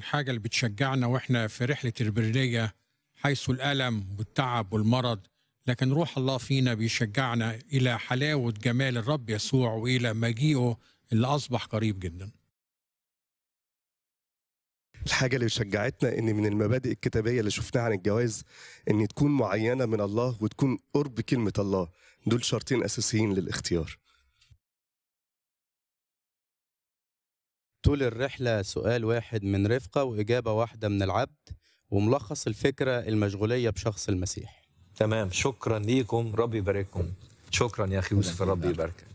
حاجة اللي بتشجعنا وإحنا في رحلة البرية حيث الألم والتعب والمرض لكن روح الله فينا بيشجعنا إلى حلاوة جمال الرب يسوع وإلى مجيئه اللي أصبح قريب جدا الحاجة اللي شجعتنا إن من المبادئ الكتابية اللي شفناها عن الجواز إن تكون معينة من الله وتكون قرب كلمة الله دول شرطين أساسيين للاختيار طول الرحلة سؤال واحد من رفقة وإجابة واحدة من العبد وملخص الفكرة المشغولية بشخص المسيح تمام شكرا ليكم ربي يبارككم شكرا يا اخي يوسف ربي يباركك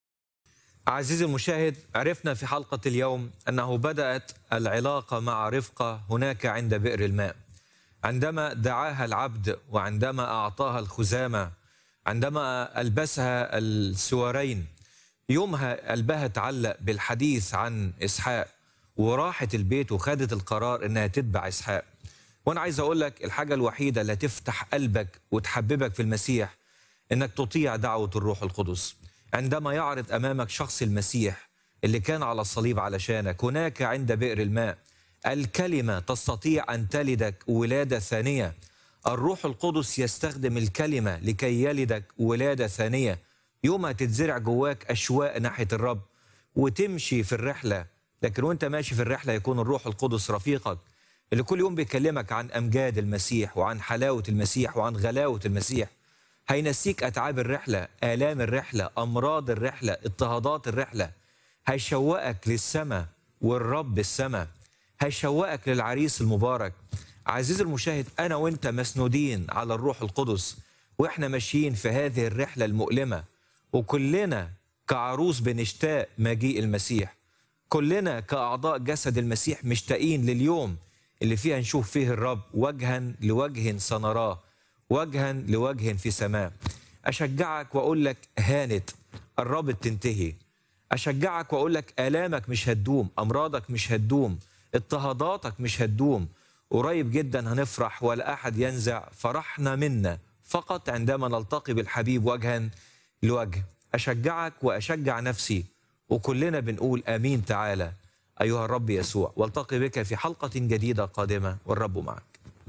عزيزي المشاهد عرفنا في حلقة اليوم أنه بدأت العلاقة مع رفقة هناك عند بئر الماء عندما دعاها العبد وعندما أعطاها الخزامة عندما ألبسها السوارين يومها قلبها تعلق بالحديث عن إسحاق وراحت البيت وخدت القرار إنها تتبع إسحاق وأنا عايز أقول لك الحاجة الوحيدة اللي تفتح قلبك وتحببك في المسيح إنك تطيع دعوة الروح القدس عندما يعرض أمامك شخص المسيح اللي كان على الصليب علشانك هناك عند بئر الماء الكلمة تستطيع أن تلدك ولادة ثانية الروح القدس يستخدم الكلمة لكي يلدك ولادة ثانية يوم تتزرع جواك أشواق ناحية الرب وتمشي في الرحلة لكن وانت ماشي في الرحلة يكون الروح القدس رفيقك اللي كل يوم بيكلمك عن أمجاد المسيح وعن حلاوة المسيح وعن غلاوة المسيح هينسيك أتعاب الرحلة آلام الرحلة أمراض الرحلة اضطهادات الرحلة هيشوقك للسماء والرب السماء هيشوقك للعريس المبارك عزيزي المشاهد أنا وأنت مسنودين على الروح القدس وإحنا ماشيين في هذه الرحلة المؤلمة وكلنا كعروس بنشتاق مجيء المسيح كلنا كأعضاء جسد المسيح مشتاقين لليوم اللي فيها نشوف فيه الرب وجها لوجه سنراه وجها لوجه في سماء أشجعك وأقول لك هانت قربت تنتهي أشجعك وأقول لك آلامك مش هتدوم أمراضك مش هتدوم اضطهاداتك مش هتدوم قريب جدا هنفرح ولا أحد ينزع فرحنا منا فقط عندما نلتقي بالحبيب وجها لوجه أشجعك وأشجع نفسي وكلنا بنقول آمين تعالى أيها الرب يسوع والتقي بك في حلقة جديدة قادمة والرب معك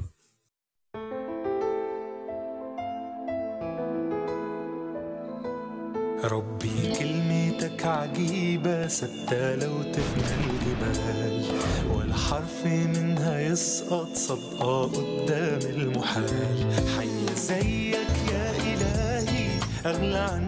ربي كلمتك عجيبة ثابتة لو تفنى الجبال ولا حرف منها يسقط صدقة قدام المحال حي زيك يا إلهي أغلى عن